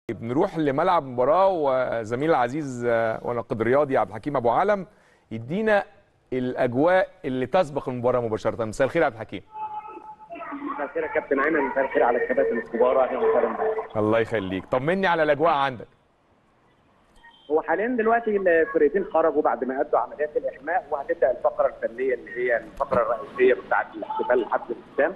بنروح لملعب مباراه وزميل العزيز آه، وناقد رياضي عبد الحكيم ابو علم يدينا الاجواء اللي تسبق المباراه مباشره مساء الخير يا عبد الحكيم مساء الخير يا كابتن ايمن مساء الخير على الكباتن الكبار اهلا وسهلا بك. الله يخليك طمني على الاجواء عندك هو حاليا دلوقتي الفرقتين خرجوا بعد ما ادوا عمليات الاحماء وهتبدا الفقره الفنيه اللي هي الفقره الرئيسيه بتاعه الاحتفال لحد الختام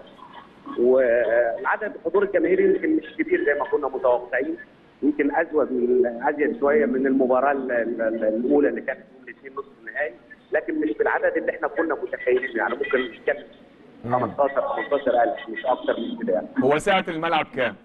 والعدد الحضور الجماهيري يمكن مش كبير زي ما كنا متوقعين يمكن ازود من ازيد شويه من المباراه ال- ال- الاولى اللي كانت يوم الاثنين نصف النهائي لكن مش بالعدد اللي احنا كنا متخيلين يعني ممكن نتكلم 15 15000 مش اكتر من كده يعني هو سعه الملعب كام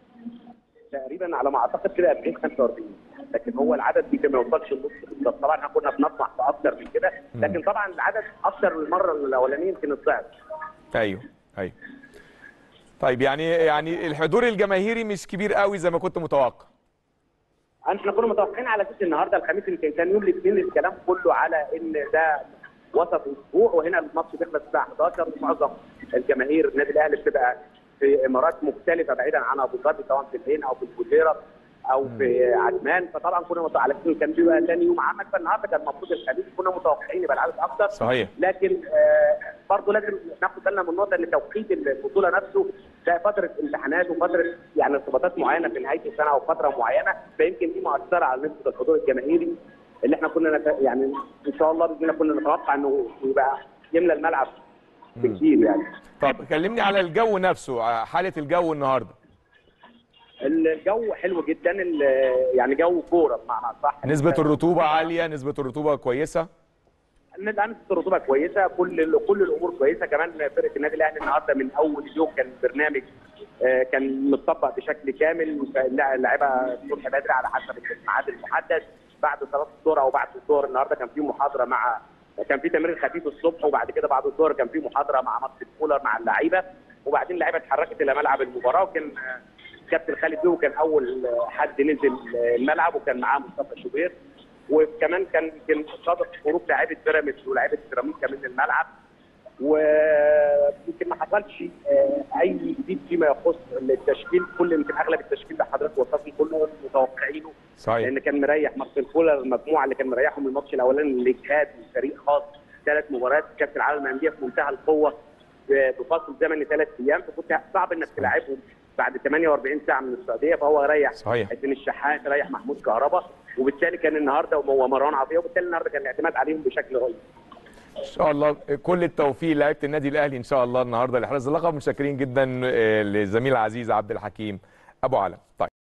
تقريبا على ما اعتقد كده 40 45 لكن هو العدد دي ما يوصلش النص بالظبط طبعا احنا كنا بنطمح في اكتر من كده لكن طبعا العدد اكتر من المره الاولانيه يمكن الضعف ايوه ايوه طيب يعني يعني الحضور الجماهيري مش كبير قوي زي ما كنت متوقع احنا كنا متوقعين على اساس النهارده الخميس يمكن كان يوم الاثنين الكلام كله على ان ده وسط اسبوع وهنا الماتش بيخلص الساعه 11 ومعظم الجماهير النادي الاهلي بتبقى في امارات مختلفه بعيدا عن ابو ظبي سواء في العين او في الفجيره او في عجمان فطبعا كنا متوقع- على اساس كان بيبقى ثاني يوم عمل فالنهارده كان المفروض الخميس كنا متوقعين يبقى العدد اكتر صحيح لكن آه، برضه لازم ناخد بالنا من النقطه ان توقيت البطوله نفسه ده فتره امتحانات وفتره يعني ارتباطات معينه في نهايه السنه او فتره معينه فيمكن دي مؤثره على نسبه الحضور الجماهيري اللي احنا كنا نت... يعني ان شاء الله باذن الله كنا نتوقع انه يبقى يملى الملعب بكتير يعني طب كلمني على الجو نفسه ع- حاله الجو النهارده الجو حلو جدا ال- يعني جو كوره بمعنى صح نسبه الرطوبه عاليه نسبه الرطوبه كويسه نسبه الرطوبه كويسه كل كل الامور كويسه كمان فرقه النادي الاهلي النهارده من اول اليوم كان البرنامج آه، كان متطبق بشكل كامل اللعيبه الصبح بدري على حسب الميعاد المحدد بعد صلاه الظهر او بعد الظهر النهارده كان في محاضره مع كان في تمرين خفيف الصبح وبعد كده بعد الظهر كان في محاضره مع ماتش كولر مع اللعيبه وبعدين اللعيبه اتحركت الى ملعب المباراه وكان آه، كابتن خالد بيو كان اول آه، حد نزل آه، الملعب وكان معاه مصطفى شوبير وكمان كان يمكن صادق خروج لعيبه بيراميدز ولاعيبه سيراميكا من الملعب ويمكن ما حصلش آه، اي جديد فيما يخص التشكيل كل يمكن اغلب التشكيل اللي حضرتك وصفته كله متوقعينه صحيح لان كان مريح مارسيل كولر المجموعه اللي كان مريحهم الماتش الاولاني اللي كاد فريق خاص ثلاث مباريات كاس العالم للانديه في منتهى القوه ب- بفاصل زمني ثلاث ايام فكنت صعب انك تلاعبهم بعد 48 ساعه من السعوديه فهو ريح صحيح. حسين الشحات ريح محمود كهربا وبالتالي كان النهارده ومروان عطيه وبالتالي النهارده كان الاعتماد عليهم بشكل رهيب ان شاء الله كل التوفيق لعيبه النادي الاهلي ان شاء الله النهارده لاحراز اللقب متشكرين جدا آه، للزميل العزيز عبد الحكيم ابو علم طيب